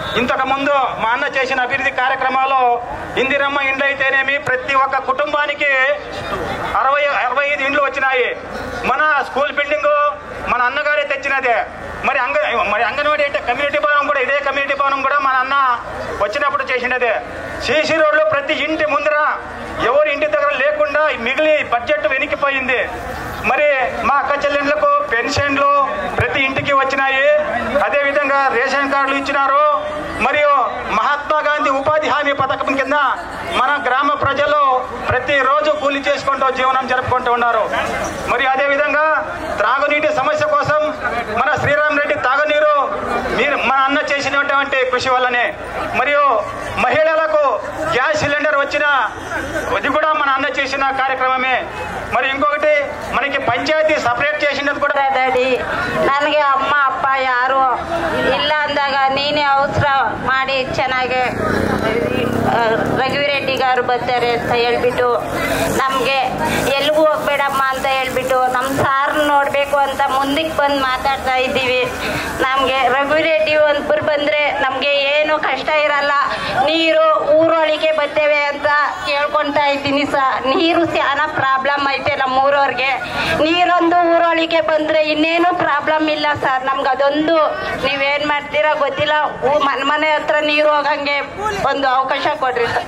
ఇంతకు ముందు మా అన్న చేసిన అభివృద్ధి కార్యక్రమాలు ఇందిరమ్మ ఇండ్లు అయితేనేమి ప్రతి ఒక్క కుటుంబానికి అరవై అరవై ఐదు ఇండ్లు వచ్చినాయి మన స్కూల్ బిల్డింగ్ మన అన్నగారే తెచ్చినదే మరి అంగ మరి అంగన్వాడీ అంటే కమ్యూనిటీ భవనం కూడా ఇదే కమ్యూనిటీ భవనం కూడా మన అన్న వచ్చినప్పుడు చేసినదే సీసీ రోడ్లు ప్రతి ఇంటి ముందర ఎవరి ఇంటి దగ్గర లేకుండా మిగిలి బడ్జెట్ వెనికిపోయింది మరి మా అక్క చెల్లెండ్లకు పెన్షన్లు ప్రతి ఇంటికి వచ్చినాయి అదే విధంగా రేషన్ కార్డులు ఇచ్చినారు మరియు మహాత్మా గాంధీ ఉపాధి హామీ పథకం కింద మన గ్రామ ప్రజలు ప్రతిరోజు కూలి చేసుకుంటూ జీవనం జరుపుకుంటూ ఉన్నారు మరి అదే విధంగా త్రాగునీటి సమస్య కోసం మన శ్రీరామ్ రెడ్డి తాగునీరు మీరు మన అన్న చేసినటువంటి కృషి వల్లనే మరియు మహిళలకు గ్యాస్ సిలిండర్ వచ్చిన అది కూడా మన అన్న చేసిన కార్యక్రమమే మరి ఇంకొకటి మనకి పంచాయతీ ಸಪರೇಟ್ చేసినది కూడా ಡ್ಯಾಡಿ ನನಗೆ ಅಮ್ಮ ಅಪ್ಪ ಯಾರು ಇಲ್ಲ ಅಂದಾಗ ನೀನೇ ಅವಸರ ಮಾಡಿ ಚೆನ್ನಾಗಿ ಆ, ರಘುವಿರೆಡ್ಡಿ ಗಾರು ಬರ್ತಾರೆ ಅಂತ ಹೇಳ್ಬಿಟ್ಟು ನಮಗೆ ಎಲ್ಲಿಗೂ ಹೋಗ್ಬೇಡಮ್ಮ ಅಂತ ಹೇಳ್ಬಿಟ್ಟು ನಮ್ಮ ಸಾರ್ ನೋಡಬೇಕು ಅಂತ ಮುಂದಕ್ಕೆ ಬಂದು ಮಾತಾಡ್ತಾ ಇದ್ದೀವಿ ನಮಗೆ ರಘುವಿರೆಡ್ಡಿ ಒಬ್ಬರು ಬಂದರೆ ನಮಗೆ ಏನು ಕಷ್ಟ ಇರಲ್ಲ ನೀರು ಊರೊಳಗೆ ಬರ್ತೇವೆ ಅಂತ ಕೇಳ್ಕೊತಾ ಇದ್ದೀನಿ ಸ ನೀರು ಸ್ಯಾನ ಪ್ರಾಬ್ಲಮ್ ಐತೆ ನಮ್ಮ ಊರವ್ರಿಗೆ ನೀರೊಂದು ಊರೊಳಗೆ ಬಂದ್ರೆ ಇನ್ನೇನು ಪ್ರಾಬ್ಲಮ್ ಇಲ್ಲ ಸರ್ ನಮ್ಗೆ ಅದೊಂದು ನೀವೇನ್ ಮಾಡ್ತೀರಾ ಗೊತ್ತಿಲ್ಲ ಊ- ಮನ್ ಮನೆ ಹತ್ರ ನೀರು ಹೋಗಂಗೆ ಒಂದು ಅವಕಾಶ ಕೊಡ್ರಿ ಸರ್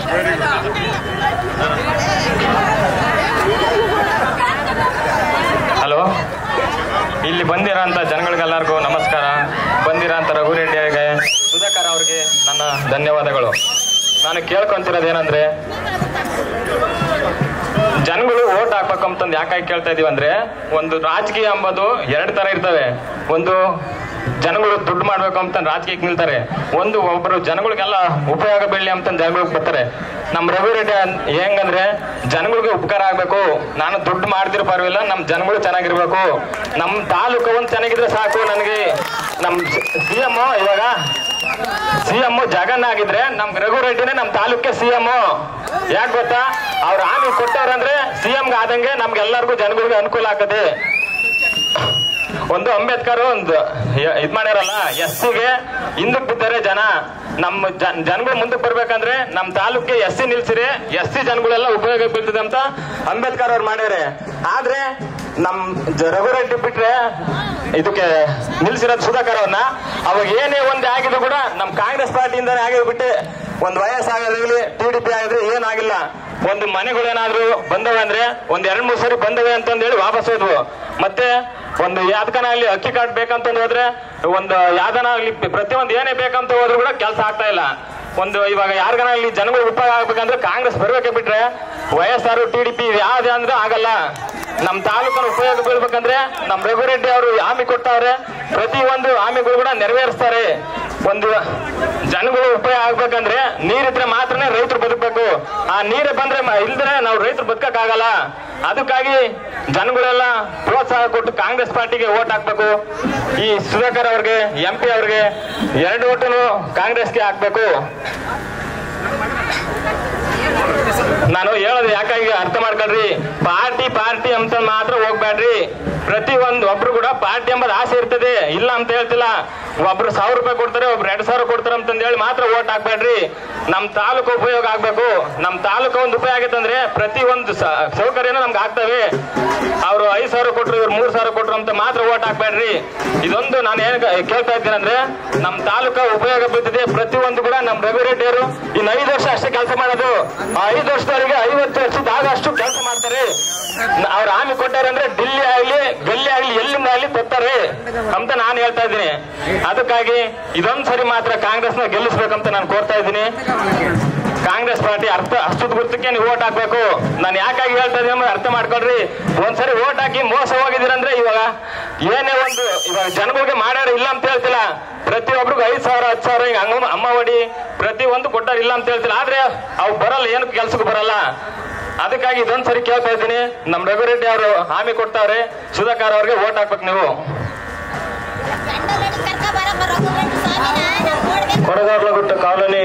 ಹಲೋ ಇಲ್ಲಿ ಬಂದಿರೋಂಥ ಜನಗಳಿಗೆಲ್ಲರಿಗೂ ನಮಸ್ಕಾರ ಬಂದಿರೋಂಥ ರಘುರೆಡ್ಡಿ ಅವರಿಗೆ ಸುಧಾಕರ್ ಅವ್ರಿಗೆ ನನ್ನ ಧನ್ಯವಾದಗಳು ನಾನು ಕೇಳ್ಕೊಂತಿರೋದೇನಂದ್ರೆ ಜನಗಳು ಓಟ್ ಹಾಕ್ಬೇಕಂತಂದು ಯಾಕಾಗಿ ಕೇಳ್ತಾ ಇದೀವಿ ಅಂದ್ರೆ ಒಂದು ರಾಜಕೀಯ ಎಂಬುದು ಎರಡು ತರ ಇರ್ತವೆ ಒಂದು ಜನಗಳು ದುಡ್ಡು ಮಾಡ್ಬೇಕು ಅಂತ ರಾಜಕೀಯಕ್ಕೆ ನಿಲ್ತಾರೆ ಒಂದು ಒಬ್ಬರು ಜನಗಳಿಗೆಲ್ಲ ಉಪಯೋಗ ಬೀಳಲಿ ಅಂತ ಜನಗಳಿಗೆ ಬರ್ತಾರೆ ನಮ್ಮ ರಘುರೆಡ್ಡಿ ಅನ್- ಹೆಂಗಂದ್ರೆ ಜನಗಳಿಗೆ ಉಪಕಾರ ಆಗ್ಬೇಕು ನಾನು ದುಡ್ಡು ಮಾಡ್ತಿರೋ ಪರವಾಗಿಲ್ಲ ನಮ್ಮ ಜನಗಳು ಚೆನ್ನಾಗಿರ್ಬೇಕು ನಮ್ಮ ತಾಲೂಕು ಒಂದು ಚೆನ್ನಾಗಿದ್ರೆ ಸಾಕು ನನಗೆ ನಮ್ಮ ಸಿ ಎಂ ಇವಾಗ ಸಿ ಎಂ ಜಗನ್ ಆಗಿದ್ರೆ ನಮ್ ರಘುರೆಡ್ಡಿನೇ ನಮ್ ತಾಲೂಕೆ ಸಿ ಎಂ ಯಾಕೆ ಗೊತ್ತಾ ಅವ್ರ ಆಮಿ ಕೊಟ್ಟವ್ರಂದ್ರೆ ಸಿ ಎಂ ಆದಂಗೆ ನಮ್ಗೆಲ್ಲರಿಗೂ ಜನಗಳಿಗೆ ಅನುಕೂಲ ಆಗದೆ ಒಂದು ಅಂಬೇಡ್ಕರ್ ಒಂದು ಯ- ಇದ್ ಮಾಡ್ಯಾರಲ್ಲ ಎಸ್ ಸಿಗೆ ಹಿಂದಕ್ ಬಿದ್ದಾರೆ ಜನ ನಮ್ಮ ಜನ್- ಜನಗಳು ಮುಂದಕ್ಕೆ ಬರ್ಬೇಕಂದ್ರೆ ನಮ್ ತಾಲೂಕಿಗೆ ಎಸ್ ಸಿ ನಿಲ್ಸಿರಿ ಎಸ್ ಸಿ ಜನಗಳೆಲ್ಲ ಉಪಯೋಗ ಬೀಳ್ತದೆ ಅಂತ ಅಂಬೇಡ್ಕರ್ ಅವ್ರು ಮಾಡ್ಯಾರೆ ಆದ್ರೆ ನಮ್ ಜ- ರಘುರೆಡ್ಡಿ ಬಿಟ್ರೆ ಇದಕ್ಕೆ ನಿಲ್ಸಿರೋದು ಸುಧಾಕರ್ ಅವ್ರನ್ನ ಅವಾಗ ಏನೇ ಒಂದೇ ಆಗಿದ್ರು ಕೂಡ ನಮ್ ಕಾಂಗ್ರೆಸ್ ಪಾರ್ಟಿಯಿಂದಾನೇ ಆಗಿದ್ ಬಿಟ್ಟೆ ಒಂದ್ ವಯಸ್ಸಾಗಲಿ ಟಿ ಡಿ ಪಿ ಆಗಿದ್ರೆ ಏನಾಗಿಲ್ಲ ಒಂದು ಮನೆಗಳೇನಾದ್ರೂ ಬಂದವೆ ಅಂದ್ರೆ ಒಂದ್ ಎರಡ್ ಮೂರ್ ಸರಿ ಬಂದವೆ ಅಂತಂದ್ ಹೇಳಿ ವಾಪಸ್ ಹೋದ್ವು ಮತ್ತೆ ಒಂದು ಯಾವ್ದಕನ ಅಲ್ಲಿ ಅಕ್ಕಿ ಕಾರ್ಡ್ ಬೇಕಂತಂದ್ ಹೋದ್ರೆ ಒಂದು ಯಾವ್ದನ ಅಲ್ಲಿ ಪ್ರತಿಯೊಂದು ಏನೇ ಬೇಕಂತ ಹೋದ್ರು ಕೂಡ ಕೆಲಸ ಆಗ್ತಾ ಇಲ್ಲ ಒಂದು ಇವಾಗ ಯಾರಿಗನ ಇಲ್ಲಿ ಜನಗಳು ಉಪಯೋಗ ಆಗ್ಬೇಕಂದ್ರೆ ಕಾಂಗ್ರೆಸ್ ಬರ್ಬೇಕೆ ಬಿಟ್ರೆ ವಯಸ್ಸಾರು ಟಿ ಡಿ ಪಿ ಯಾವ್ದೇ ಅಂದ್ರೆ ಆಗಲ್ಲ ನಮ್ ತಾಲೂಕನ ಉಪಯೋಗ ಬೀಳ್ಬೇಕಂದ್ರೆ ನಮ್ ರಘುರೆಡ್ಡಿ ಅವರು ಹಾಮಿ ಕೊಟ್ಟವ್ರೆ ಪ್ರತಿ ಒಂದು ಹಾಮಿಗಳು ಕೂಡ ನೆರವೇರಿಸ್ತಾರೆ ಒಂದು ಜನಗಳು ಉಪಯೋಗ ಆಗ್ಬೇಕಂದ್ರೆ ನೀರಿದ್ರೆ ಮಾತ್ರನೇ ರೈತರು ಬದುಕಬೇಕು ಆ ನೀರೇ ಬಂದ್ರೆ ಮ- ಇಲ್ದ್ರೆ ನಾವು ರೈತರು ಬದುಕಕ್ಕಾಗಲ್ಲ ಅದಕ್ಕಾಗಿ ಜನಗಳೆಲ್ಲ ಪ್ರೋತ್ಸಾಹ ಕೊಟ್ಟು ಕಾಂಗ್ರೆಸ್ ಪಾರ್ಟಿಗೆ ಓಟ್ ಹಾಕ್ಬೇಕು ಈ ಸುಧಾಕರ್ ಅವ್ರಿಗೆ ಎಂ ಪಿ ಅವ್ರಿಗೆ ಎರಡು ಓಟನು ಕಾಂಗ್ರೆಸ್ಗೆ ಹಾಕ್ಬೇಕು ನಾನು ಹೇಳೋದು ಯಾಕಾಗಿ ಅರ್ಥ ಮಾಡ್ಕೊಳ್ರಿ ಪಾರ್ಟಿ ಪಾರ್ಟಿ ಅಂತ ಮಾತ್ರ ಹೋಗ್ಬೇಡ್ರಿ ಪ್ರತಿ ಒಂದು ಒಬ್ರು ಕೂಡ ಪಾರ್ಟಿ ಎಂಬುದು ಆಸೆ ಇರ್ತದೆ ಇಲ್ಲ ಅಂತ ಹೇಳ್ತಿಲ್ಲ ಒಬ್ರು ಸಾವಿರ ರೂಪಾಯಿ ಕೊಡ್ತಾರೆ ಒಬ್ರು ಎರಡ್ ಸಾವಿರ ಕೊಡ್ತಾರೆ ಅಂತಂದ್ ಹೇಳಿ ಮಾತ್ರ ಓಟ್ ಹಾಕ್ಬೇಡ್ರಿ ನಮ್ ತಾಲೂಕು ಉಪಯೋಗ ಆಗ್ಬೇಕು ನಮ್ ತಾಲೂಕು ಒಂದು ಉಪಯೋಗ ಆಗೈತಂದ್ರೆ ಪ್ರತಿ ಒಂದು ಸ- ಸೌಕರ್ಯನ ನಮ್ಗೆ ಆಗ್ತವೆ ಅವ್ರು ಐದ್ ಸಾವಿರ ಕೊಟ್ರು ಇವ್ರು ಮೂರ್ ಸಾವಿರ ಕೊಟ್ರು ಅಂತ ಮಾತ್ರ ಓಟ್ ಹಾಕ್ಬೇಡ್ರಿ ಇದೊಂದು ನಾನು ಏನ್ ಕೇಳ್ತಾ ಇದ್ದೀನಿ ಅಂದ್ರೆ ನಮ್ ತಾಲೂಕ ಉಪಯೋಗ ಬೀಳ್ತಿದೆ ಪ್ರತಿ ಒಂದು ಕೂಡ ನಮ್ ರಘುರೆಡ್ಡಿ ಅವರು ಇನ್ನು ಐದು ವರ್ಷ ಅಷ್ಟೇ ಕೆಲಸ ಮಾಡೋದು ಆ ಐದು ವರ್ಷದವರೆಗೆ ಐವತ್ತು ವರ್ಷದ ಆಗಷ್ಟು ಕೆಲಸ ಮಾಡ್ತಾರೆ ನ- ಅವ್ರ ಆಮಿ ಕೊಟ್ಟಾರಂದ್ರೆ ಡಿಲ್ಲಿ ಆಗ್ಲಿ ಗಲ್ಲಿ ಆಗ್ಲಿ ಎಲ್ಲಿಂದ ಆಗ್ಲಿ ಕೊಡ್ತಾರೆ ಅಂತ ನಾನು ಹೇಳ್ತಾ ಇದ್ದೀನಿ ಅದಕ್ಕಾಗಿ ಇದೊಂದ್ ಸರಿ ಮಾತ್ರ ಕಾಂಗ್ರೆಸ್ನ ಗೆಲ್ಲಿಸ್ಬೇಕಂತ ನಾನು ಕೋರ್ತಾ ಇದ್ದೀನಿ ಕಾಂಗ್ರೆಸ್ ಪಾರ್ಟಿ ಅರ್ಥ ಅಷ್ಟದ ಗುರ್ತಕ್ಕೆ ನೀವು ಓಟ್ ಹಾಕ್ಬೇಕು ನಾನು ಯಾಕಾಗಿ ಹೇಳ್ತಾ ಇದ್ದೀನಿ ಅನ್ನೋದು ಅರ್ಥ ಮಾಡ್ಕೊಳ್ರಿ ಒಂದ್ಸರಿ ಓಟ್ ಹಾಕಿ ಮೋಸ ಹೋಗಿದ್ದೀರಂದ್ರೆ ಇವಾಗ ಏನೇ ಒಂದು ಇವಾಗ ಜನಗಳಿಗೆ ಮಾಡ್ಯಾರ ಇಲ್ಲ ಅಂತ ಹೇಳ್ತಿಲ್ಲ ಪ್ರತಿಯೊಬ್ರಿಗೂ ಐದ್ ಸಾವಿರ ಹತ್ತು ಸಾವಿರ ಹಿಂಗ ಹಂಗ ಅಮ್ಮ ಒಡಿ ಪ್ರತಿ ಒಂದು ಕೊಟ್ಟಾರ ಇಲ್ಲ ಅಂತ ಹೇಳ್ತಿಲ್ಲ ಆದ್ರೆ ಅವು ಬರಲ್ಲ ಏನು ಕೆಲ್ಸಕ್ಕೆ ಬರಲ್ಲ ಅದಕ್ಕಾಗಿ ಇದೊಂದ್ ಸರಿ ಕೇಳ್ತಾ ಇದ್ದೀನಿ ನಮ್ ರಘುರೆಡ್ಡಿ ಅವರು ಹಾಮಿ ಕೊಡ್ತಾವ್ರೆ ಸುಧಾಕರ್ ಅವ್ರಿಗೆ ಓಟ್ ಹಾಕ್ಬೇಕು ನೀವು కొడగార్లగుట్ట కాలనీ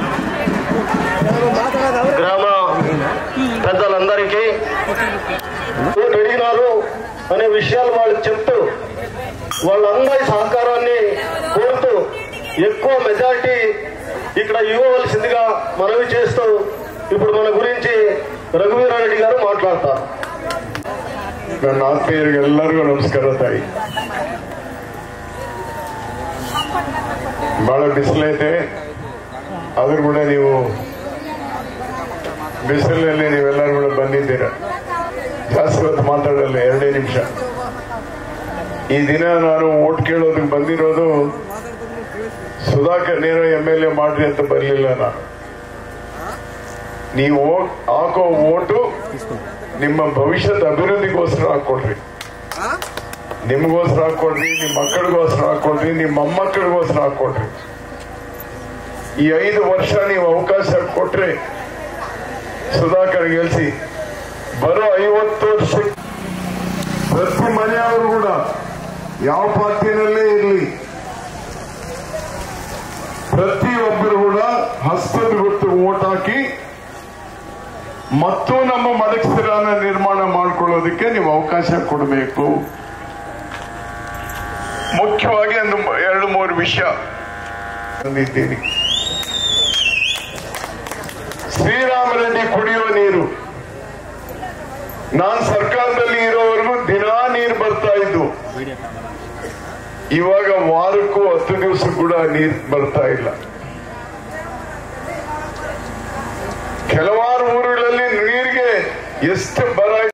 గ్రామ పెద్దలందరికీ ఓటు అడిగినారు అనే విషయాలు వాళ్ళు చెప్తూ వాళ్ళందరి సహకారాన్ని కోరుతూ ఎక్కువ మెజారిటీ ఇక్కడ ఇవ్వవలసిందిగా మనవి చేస్తూ ఇప్పుడు మన గురించి రఘువీరారెడ్డి గారు మాట్లాడతారు ನನ್ನ ಆತ್ಮೀಯರಿಗೆ ಎಲ್ಲರಿಗೂ ನಮಸ್ಕಾರ ತಾಯಿ ಬಹಳ ಬಿಸಿಲೈತೆ ಆದ್ರೂ ಕೂಡ ನೀವು ಬಿಸಿಲಿನಲ್ಲಿ ನೀವೆಲ್ಲರೂ ಕೂಡ ಬಂದಿದ್ದೀರ ಜಾಸ್ತಿ ಹೊತ್ತು ಮಾತಾಡಲ್ಲ ಎರಡೇ ನಿಮಿಷ ಈ ದಿನ ನಾನು ಓಟ್ ಕೇಳೋದಕ್ಕೆ ಬಂದಿರೋದು ಸುಧಾಕರ್ ನೇರ ಎಂ ಎಲ್ ಎ ಮಾಡ್ರಿ ಅಂತ ಬರಲಿಲ್ಲ ನಾನು ನೀವು ಓಟ್ ಹಾಕೋ ಓಟು ನಿಮ್ಮ ಭವಿಷ್ಯದ ಅಭಿವೃದ್ಧಿಗೋಸ್ಕರ ಹಾಕೊಡ್ರಿ ನಿಮಗೋಸ್ಕರ ಹಾಕೊಡ್ರಿ ನಿಮ್ಮ ಮಕ್ಕಳಿಗೋಸ್ಕರ ಹಾಕೊಡ್ರಿ ನಿಮ್ಮ ಮೊಮ್ಮಕ್ಕಳಿಗೋಸ್ಕರ ಹಾಕೊಡ್ರಿ ಈ ಐದು ವರ್ಷ ನೀವು ಅವಕಾಶ ಕೊಟ್ರೆ ಸುಧಾಕರ್ ಗೆಲ್ಸಿ ಬರೋ ಐವತ್ತು ವರ್ಷ ಪ್ರತಿ ಮನೆಯವರು ಕೂಡ ಯಾವ ಪಾರ್ಟಿನಲ್ಲೇ ಇರಲಿ ಪ್ರತಿಯೊಬ್ಬರು ಕೂಡ ಹಸ್ತದ ಗುರುತು ಓಟ್ ಹಾಕಿ ಮತ್ತು ನಮ್ಮ ಮಡಕ್ಸಿರಾನ ನಿರ್ಮಾಣ ಮಾಡಿಕೊಳ್ಳೋದಕ್ಕೆ ನೀವು ಅವಕಾಶ ಕೊಡಬೇಕು ಮುಖ್ಯವಾಗಿ ಒಂದು ಎರಡು ಮೂರು ವಿಷಯ ತಂದಿದ್ದೀನಿ ಶ್ರೀರಾಮರೆಡ್ಡಿ ಕುಡಿಯುವ ನೀರು ನಾನ್ ಸರ್ಕಾರದಲ್ಲಿ ಇರೋವರೆಗೂ ದಿನಾ ನೀರು ಬರ್ತಾ ಇದ್ದು ಇವಾಗ ವಾರಕ್ಕೂ ಹತ್ತು ದಿವಸ ಕೂಡ ನೀರು ಬರ್ತಾ ಇಲ್ಲ ಕೆಲವಾರು ಊರುಗಳಲ್ಲಿ ನೀರಿಗೆ ಎಷ್ಟು